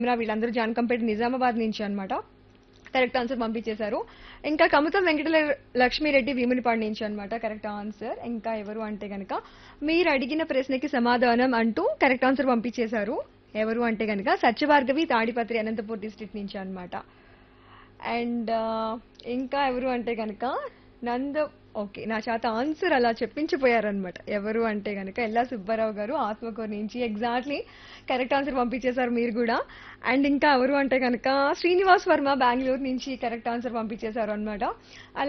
మీరా వీళ్ళందరూ జాన్కంపేట నిజామాబాద్ నుంచి అన్నమాట కరెక్ట్ ఆన్సర్ పంపించేశారు ఇంకా కమతం వెంకట లక్ష్మీరెడ్డి భీమునిపాడు నుంచి అన్నమాట కరెక్ట్ ఆన్సర్ ఇంకా ఎవరు అంటే గనక మీరు అడిగిన ప్రశ్నకి సమాధానం అంటూ కరెక్ట్ ఆన్సర్ పంపించేశారు ఎవరు అంటే గనక సత్యభార్గవి తాడిపత్రి అనంతపూర్ డిస్ట్రిక్ట్ నుంచి అన్నమాట అండ్ ఇంకా ఎవరు అంటే గనక నంద ఓకే నా చేత ఆన్సర్ అలా చెప్పించిపోయారనమాట ఎవరు అంటే గనక ఎల్లా సుబ్బారావు గారు ఆత్మకూరు నుంచి ఎగ్జాక్ట్లీ కరెక్ట్ ఆన్సర్ పంపించేశారు మీరు కూడా అండ్ ఇంకా ఎవరు అంటే గనక శ్రీనివాస్ వర్మ బెంగళూరు నుంచి కరెక్ట్ ఆన్సర్ పంపించేశారు అనమాట